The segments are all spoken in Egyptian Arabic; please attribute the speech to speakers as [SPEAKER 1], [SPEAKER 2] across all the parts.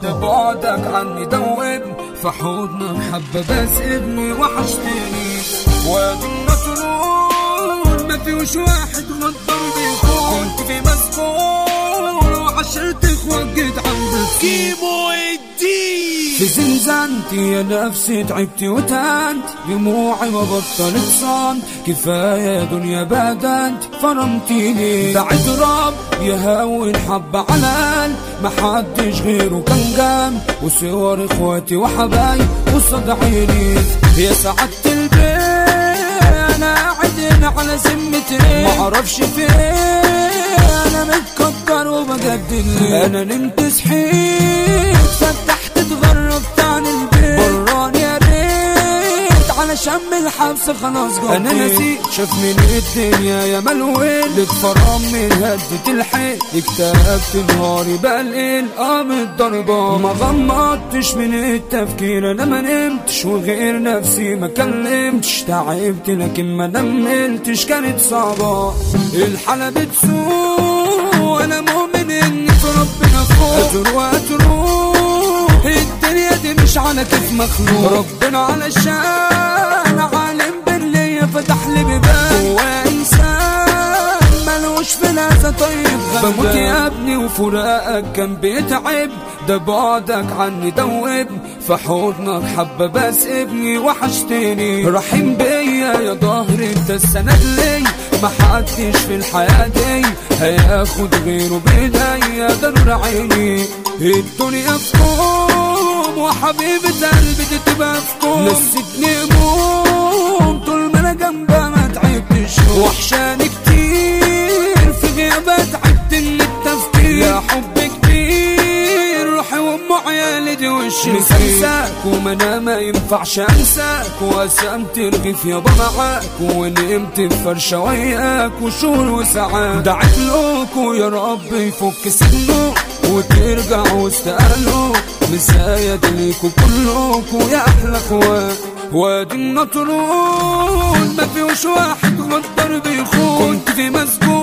[SPEAKER 1] ده بعدك عني دوبني في حضنك حبة بس ابني وحشتني وادي النطرون ما فيهوش واحد غدر بيخون كنت في مسكون وعشرت اخوات جيت عندك
[SPEAKER 2] كيمو الدين
[SPEAKER 1] في زنزانتي يا نفسي تعبت وتانت دموعي ما بطلت صمت كفاية دنيا بدنت فرمتيني دعيت رب يهون حبة على قلب ما حدش غيره كان جنب وصور اخواتي وحبايب وصد عيني يا سعادة البيت انا قاعد هنا على ذمتي ما اعرفش فين انا متكبر وبجدد ليه انا نمت صحيت فتحت اتغربت عن البيت بران يا ريت على شم الحبس خلاص جوه انا نسيت شاف من الدنيا يا ملوين لك فرام من هدة الحيل اكتئبت نهاري بقى الليل قام الضربة ما غمضتش من التفكير انا ما نمتش وغير نفسي ما كلمتش تعبت لكن ما نملتش كانت صعبة الحالة بتسوق وانا مؤمن ان في ربنا فوق اتروح اتروح الدنيا دي مش على كيف مخلوق ربنا علشان عالم باللي فتح لي بيبان هو انسان ملوش في ناسا طيب غلبان بموت يا ابني وفراقك كان بيتعب ده بعدك عني دوبني في حضنك حبة بس ابني وحشتني رحيم بيا يا ظهري انت السند لي ما حدش في الحياة دي هياخد غيره بايديا ده نور عيني الدنيا في كوم وحبيبة قلبي دي تبقى في كوم نسيتني هموم طول ما انا جنبها ما تعبتش وحشاني كتير في غيابها تعبت من التفكير يا حب كتير روحي وام عيالي دي وش مش انساك وما انا ما ينفعش انساك وقسمت رغيف يابا معاك ونمت في فرشه وياك وشهور وساعات دعيت لكم يا رب يفك سجنه وترجع وسط اهله مسايد ليكوا كلكوا يا احلى اخوات وادي النطرون ما فيهوش واحد غدر بيخون كنت في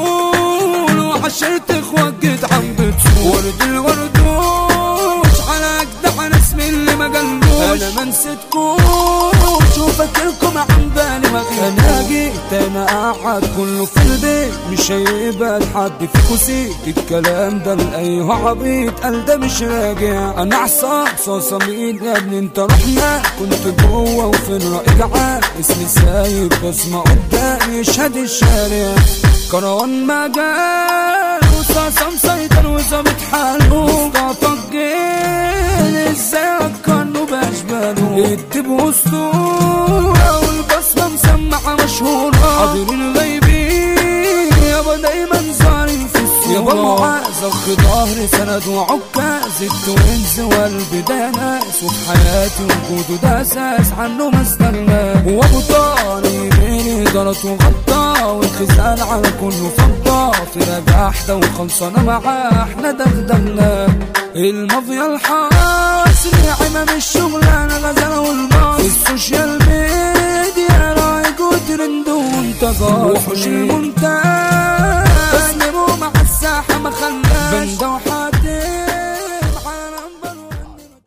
[SPEAKER 1] مسجون وعشرت اخوات جيت عم بتسوق ورد الوردوش على اجدع ناس من اللي ما جنبوش انا ما نسيتكوش وفاكركم عن بالي ما انا جيت انا قاعد كله في البيت مش هيبقى لحد فيكو سيت الكلام ده لاي عبيط قال ده مش راجع انا عصام صاصة مين يا ابني انت رحنا كنت جوه وفين رائجعة اسمي سايب بسمة قدامي يشهد الشارع كروان مجال وصاصة مسيطر وظابط حاله مصطفى الجيل ازاي فكرنه باشباله الدب وسطوره والبصمة مسمعة مشهورة حاضرين غايبين يابا دايما ظاهرين في الصورة يابا معاذ اخ ظهري سند وعكاز التوينز والبداية ناس وفي حياتي وجوده ده اساس عنه ما استنى وابو طالب بيني ضرط وغطى والخزان على كله فضة في رجاح ده وخلصانة معاه احنا دغدغنا المافيا الحاس عمام الشغلانة غزالة والباص في السوشيال ميديا رايق وترند وانتظار وحوش المونتاج تسلموا مع الساحة ما خلاش بندة